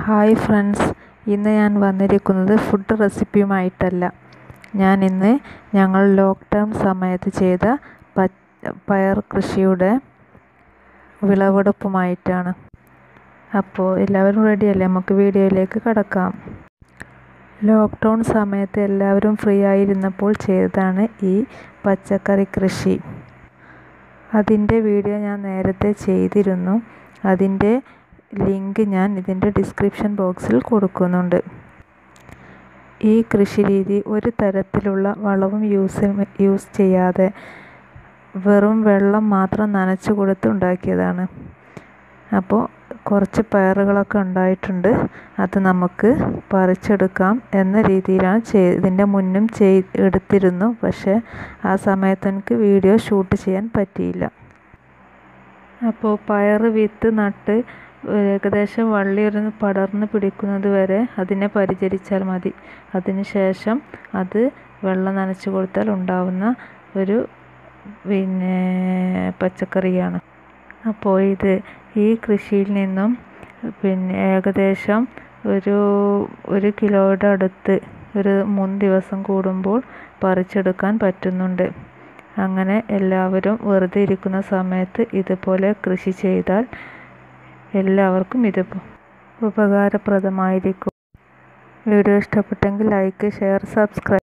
hi friends ഇന്ന് ഞാൻ വന്നിരിക്കുന്നത് ഫുഡ് റെസിപ്പിയുമായിട്ടല്ല ഞാൻ ഇന്ന് ഞങ്ങൾ ലോക്ക്ഡൗൺ സമയത്ത് ചെയ്ത പയർ കൃഷിയുടെ വിളവെടുപ്പുമായിട്ടാണ് അപ്പോൾ എല്ലാവരും റെഡിയല്ലേ നമുക്ക് വീഡിയോയിലേക്ക് കടക്കാം ലോക്ക്ഡൗൺ സമയത്ത് എല്ലാവരും ഫ്രീ ആയിരുന്നപ്പോൾ ചെയ്തതാണ് ഈ പച്ചക്കറി കൃഷി അതിൻ്റെ വീഡിയോ ഞാൻ നേരത്തെ ചെയ്തിരുന്നു അതിൻ്റെ ലിങ്ക് ഞാൻ ഇതിൻ്റെ ഡിസ്ക്രിപ്ഷൻ ബോക്സിൽ കൊടുക്കുന്നുണ്ട് ഈ കൃഷി രീതി ഒരു തരത്തിലുള്ള വളവും യൂസ് യൂസ് ചെയ്യാതെ വെറും വെള്ളം മാത്രം നനച്ചു കൊടുത്ത് ഉണ്ടാക്കിയതാണ് അപ്പോൾ കുറച്ച് പയറുകളൊക്കെ ഉണ്ടായിട്ടുണ്ട് അത് നമുക്ക് പറിച്ചെടുക്കാം എന്ന രീതിയിലാണ് ചെയ് ഇതിൻ്റെ മുന്നും ചെയ് എടുത്തിരുന്നു പക്ഷേ ആ സമയത്ത് എനിക്ക് വീഡിയോ ഷൂട്ട് ചെയ്യാൻ പറ്റിയില്ല അപ്പോൾ പയർ വിത്ത് നട്ട് ഏകദേശം വള്ളി ഒരു പടർന്ന് പിടിക്കുന്നത് വരെ അതിനെ പരിചരിച്ചാൽ മതി അതിനുശേഷം അത് വെള്ളം നനച്ചു കൊടുത്താൽ ഉണ്ടാവുന്ന ഒരു പിന്നെ പച്ചക്കറിയാണ് അപ്പോൾ ഇത് ഈ കൃഷിയിൽ നിന്നും പിന്നെ ഏകദേശം ഒരു ഒരു കിലോയുടെ അടുത്ത് ഒരു മൂന്ന് ദിവസം കൂടുമ്പോൾ പറിച്ചെടുക്കാൻ പറ്റുന്നുണ്ട് അങ്ങനെ എല്ലാവരും വെറുതെ ഇരിക്കുന്ന സമയത്ത് ഇതുപോലെ കൃഷി ചെയ്താൽ എല്ലാവർക്കും ഇത് ഉപകാരപ്രദമായിരിക്കും വീഡിയോ ഇഷ്ടപ്പെട്ടെങ്കിൽ ലൈക്ക് ഷെയർ സബ്സ്ക്രൈബ്